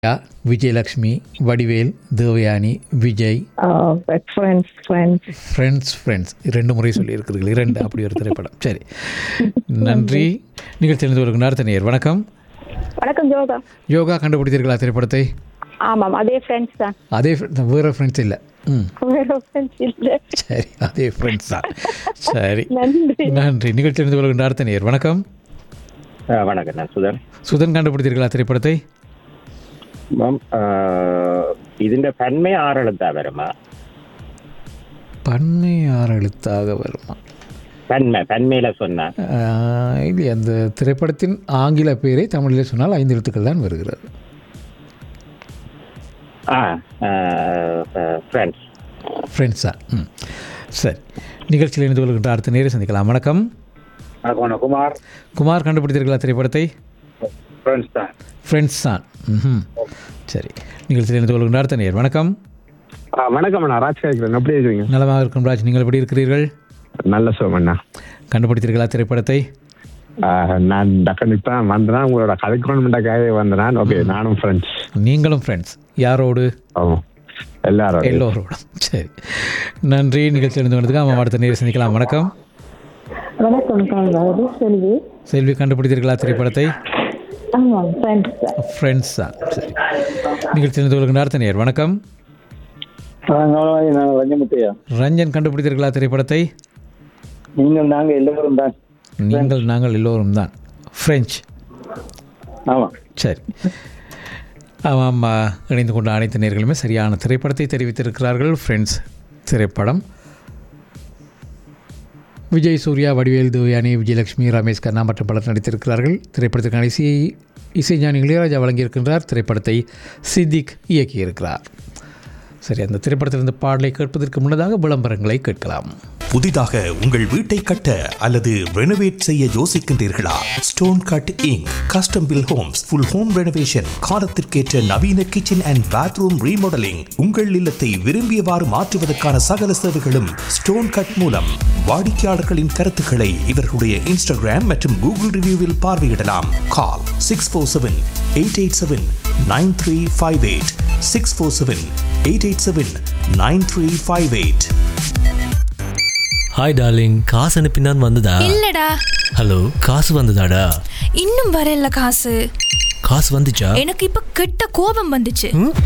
யா, Vijayalakshmi Vadivel Devayani Vijay friends friends friends friends இரண்டு முறை சொல்லியிருக்கிறீர்கள் இரண்டு அப்படி ஒரு திரைப்படம் சரி நன்றி நிகழ்ச்சி தெரிந்து வருகின்ற அடுத்த நேயர் வணக்கம் வணக்கம் ஜோகா யோகா கண்டுபிடித்தீர்களா திரைப்படத்தை ஆமாம் அதே ஃப்ரெண்ட்ஸ் தான் அதே fr- வேற ஃப்ரெண்ட்ஸ் இல்லை ம் வேற ஃப்ரெண்ட்ஸ் இல்லை சரி அதே ஃப்ரெண்ட்ஸ் தான் சரி நன்றி நன்றி நிகழ்ச்சி தெரிந்து வருகின்ற அடுத்த நேயர் வணக்கம் ஆ, வணக்கம் நான் சுதன் சுதன் கண்டுபிடித்தீர்களா திரைப்படத்தை மேம் ഇതിന്റെ പന്മ ആറെഴുത്താ വരുമ பண்ணை ஆறு எழுத்தாக வருமா പന്മ പന്മയില சொன்ன ஆஹ், இல்லை அந்த திரைப்படத்தின் ஆங்கில பெயரை தமிழில் சொன்னால் ஐந்து எழுத்துக்கள் தான் வருகிறது ആ ഫ്രണ്ട്സ് ஃப்ரெண்ட்ஸா ம் சரி நிகழ்ச்சியில் இணைந்து கொள்கின்ற அடுத்த நேரை சந்திக்கலாம் வணக்கம் குமார் குமார் கண்டுபிடித்தீர்களா திரைப்படத்தை ഫ്രണ്ട്സ് தான் ஃப்ரெண்ட்ஸ் தான் ம் சரி நிகழ்ச்சியில் இணைந்து கொள்கின்ற அடுத்த நேர் வணக்கம் வணக்கம் அண்ணா ராஜ் கேட்குறேன் எப்படி இருக்கீங்க நலமாக இருக்கும் ராஜ் நீங்கள் எப்படி இருக்கிறீர்கள் நல்ல சோம் அண்ணா கண்டுபிடித்தீர்களா திரைப்படத்தை ஆஹ், நான் டக்குனு இப்போ வந்தேன் உங்களோட கதைக்கணுமெண்டாக்காக வந்தேன் ஓகே நானும் ஃப்ரெண்ட்ஸ் நீங்களும் ஃப்ரெண்ட்ஸ் யாரோடு ஆமாம் எல்லாரும் எல்லோரோடும் சரி நன்றி நிகழ்ச்சி இணைந்து கொண்டதுக்கு ஆமாம் அடுத்த நேரை சந்திக்கலாம் வணக்கம் வணக்கம் காங்காவது செல்வி செல்வி கண்டுபிடித்தீர்களா திரைப்படத்தை ஆமாம் ஃப்ரெண்ட்ஸ் தான் ஃப்ரெண்ட்ஸ் தான் சரி நிகழ்ச்சி இணைந்து கொள்கின்ற அடுத்த நேர் வணக்கம் நான் ரஞ்சமுத்தையா ரஞ்சன் கண்டுபிடித்தீர்களா திரைப்படத்தை நீங்கள் நாங்கள் எல்லோரும் தான் நீங்கள் நாங்கள் எல்லோரும் தான் ஃப்ரெஞ்ச் ஆமாம் சரி ஆமாம் ஆ, இணைந்து கொண்ட அனைத்து நேர்களுமே சரியான திரைப்படத்தை தெரிவித்திருக்கிறார்கள் ஃப்ரெண்ட்ஸ் திரைப்படம் விஜய் சூர்யா வடிவேல் தேவயானி விஜயலட்சுமி ரமேஷ் கண்ணா மற்றும் பலர் நடித்திருக்கிறார்கள் திரைப்படத்திற்கான இசையை இசைஞானி இளையராஜா வழங்கியிருக்கின்றார் திரைப்படத்தை சித்திக் இயக்கியிருக்கிறார் சரி அந்த திரைப்படத்திலிருந்து பாடலை கேட்பதற்கு முன்னதாக விளம்பரங்களை கேட்கலாம் புதிதாக உங்கள் வீட்டை கட்ட அல்லது ரெனோவேட் செய்ய யோசிக்கின்றீர்களா stone cutting custom build homes full home renovation காலத்திற்கேற்ற நவீன கிச்சன் அண்ட் பாத்ரூம் ரீமாடலிங் உங்கள் இல்லத்தை விரும்பியவாறு மாற்றுவதற்கான சகல சேவைகளும் ஸ்டோன் கட் மூலம் வாடிக்கையாளர்களின் கருத்துக்களை இவர்களுடைய இன்ஸ்டாகிராம் மற்றும் கூகுள் ரிவ்யூவில் பார்வையிடலாம் call six four seven eight eight seven nine three five eight six four seven eight eight seven nine three five eight hi darling காசு அனுப்பினான் வந்ததா இல்லடா ஹலோ காசு வந்ததாடா இன்னும் வரல காசு காசு வந்துச்சா எனக்கு இப்ப கெட்ட கோபம் வந்துச்சு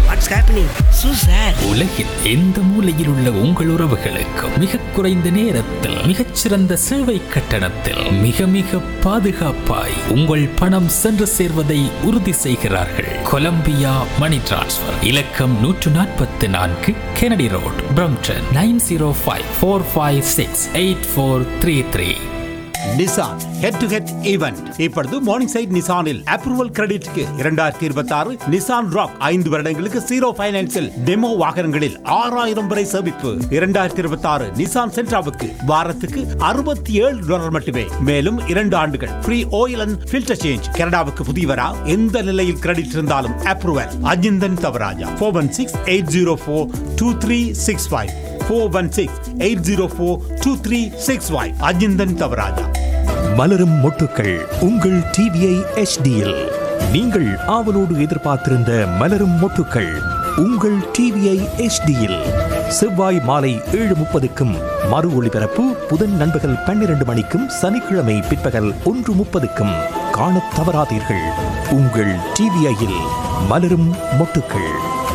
உலகில் எந்த மூலையில் உள்ள உங்கள் உறவுகளுக்கும் மிக குறைந்த நேரத்தில் மிகச்சிறந்த சேவை கட்டணத்தில் மிக மிக பாதுகாப்பாய் உங்கள் பணம் சென்று சேர்வதை உறுதி செய்கிறார்கள் கொலம்பியா மணி டிரான்ஸ்ஃபர் இலக்கம் நூற்று நாற்பத்தி நான்கு Kennedy road Brampton nine zero five four five six eight four three three Nissan head to head event இப்பொழுது மார்னிங் சைட் நிசானில் அப்ரூவல் கிரெடிட்க்கு இரண்டாயிரத்தி இருபத்தி ஆறு நிசான் ராக் ஐந்து வருடங்களுக்கு ஜீரோ பைனான்சில் டெமோ வாகனங்களில் ஆறாயிரம் வரை சேமிப்பு இரண்டாயிரத்தி இருபத்தி ஆறு நிசான் சென்ட்ராவுக்கு வாரத்துக்கு அறுபத்தி ஏழு டாலர் மட்டுமே மேலும் இரண்டு ஆண்டுகள் free oil and filter change கனடாவுக்கு புதியவரா எந்த நிலையில் கிரெடிட் இருந்தாலும் approval Ajinthan Thavarajah four one six eight zero four two three six five four one six eight zero four two three six five Ajinthan Thavarajah மலரும் மொட்டுக்கள் உங்கள் டிவிஐ எச்டியில் நீங்கள் ஆவலோடு எதிர்பார்த்திருந்த மலரும் மொட்டுக்கள் உங்கள் டிவிஐ எச்டியில் செவ்வாய் மாலை ஏழு முப்பதுக்கும் மறு ஒளிபரப்பு புதன் நண்பகல் பன்னிரண்டு மணிக்கும் சனிக்கிழமை பிற்பகல் ஒன்று முப்பதுக்கும் காணத் தவறாதீர்கள் உங்கள் டிவிஐயில் மலரும் மொட்டுக்கள்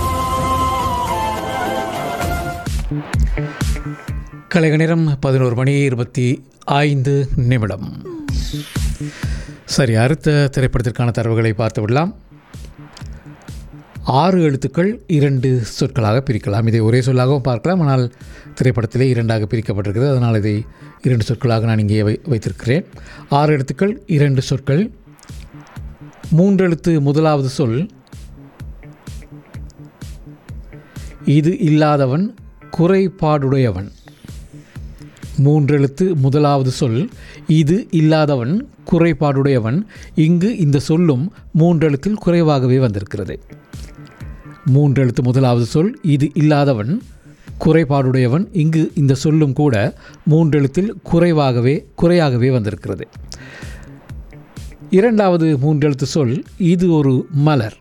கலைக நேரம் பதினோரு மணி இருபத்தி ஐந்து நிமிடம் சரி அடுத்த திரைப்படத்திற்கான தரவுகளை பார்த்து விடலாம் ஆறு எழுத்துக்கள் இரண்டு சொற்களாக பிரிக்கலாம் இதை ஒரே சொல்லாகவும் பார்க்கலாம் ஆனால் திரைப்படத்திலே இரண்டாக பிரிக்கப்பட்டிருக்கிறது அதனால் இதை இரண்டு சொற்களாக நான் இங்கே வை வைத்திருக்கிறேன் ஆறு எழுத்துக்கள் இரண்டு சொற்கள் மூன்றெழுத்து முதலாவது சொல் இது இல்லாதவன் குறைபாடுடையவன் மூன்றெழுத்து முதலாவது சொல் இது இல்லாதவன் குறைபாடுடையவன் இங்கு இந்த சொல்லும் மூன்றெழுத்தில் குறைவாகவே வந்திருக்கிறது மூன்றெழுத்து முதலாவது சொல் இது இல்லாதவன் குறைபாடுடையவன் இங்கு இந்த சொல்லும் கூட மூன்றெழுத்தில் குறைவாகவே குறையாகவே வந்திருக்கிறது இரண்டாவது மூன்றெழுத்து சொல் இது ஒரு மலர்